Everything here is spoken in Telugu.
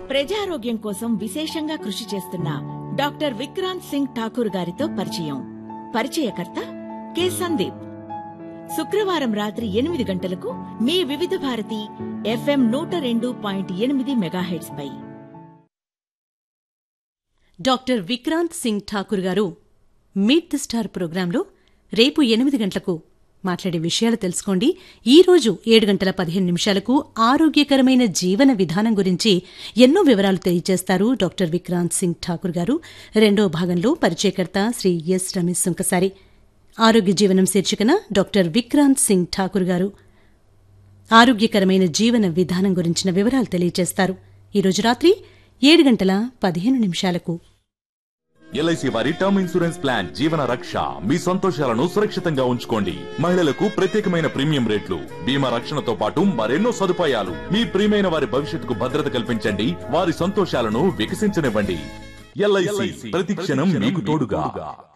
ప్రజారోగ్యం కోసం విశేషంగా కృషి చేస్తున్న డాక్టర్ విక్రాంత్ సింగ్ ఠాకూర్ గారితో పరిచయం పరిచయకర్త కె సందీప్ శుక్రవారం రాత్రి ఎనిమిది గంటలకు మీ వివిధ భారతి ఎఫ్ఎం నూట రెండు పాయింట్ ఎనిమిది మెగాహెట్స్ పై డాక్టర్ విక్రాంత్ సింగ్ ఠాకూర్ గారు మీట్ ది స్టార్ ప్రోగ్రాంలో రేపు ఎనిమిది గంటలకు మాట్లాడే విషయాలు తెలుసుకోండి ఈ రోజు ఏడు గంటల పదిహేను నిమిషాలకు ఆరోగ్యకరమైన జీవన విధానం గురించి ఎన్నో వివరాలు తెలియజేస్తారు డాక్టర్ విక్రాంత్ సింగ్ ఠాకూర్ గారు రెండో భాగంలో పరిచయకర్త శ్రీ ఎస్ రమేష్ సుంకసారి ఆరోగ్య జీవనం శీర్షికన డాక్టర్ విక్రాంత్ సింగ్ ఠాకూర్ గారు ఆరోగ్యకరమైన జీవన విధానం గురించిన వివరాలు తెలియజేస్తారు ఈరోజు రాత్రి ఏడు గంటల పదిహేను నిమిషాలకు ఎల్ఐసి వారి టర్మ్ ఇన్సూరెన్స్ ప్లాన్ జీవన రక్ష మీ సంతోషాలను సురక్షితంగా ఉంచుకోండి మహిళలకు ప్రత్యేకమైన ప్రీమియం రేట్లు బీమా రక్షణతో పాటు మరెన్నో సదుపాయాలు మీ ప్రియమైన వారి భవిష్యత్తుకు భద్రత కల్పించండి వారి సంతోషాలను వికసించనివ్వండి ఎల్ఐసి ప్రతి క్షణం మీకు తోడుగా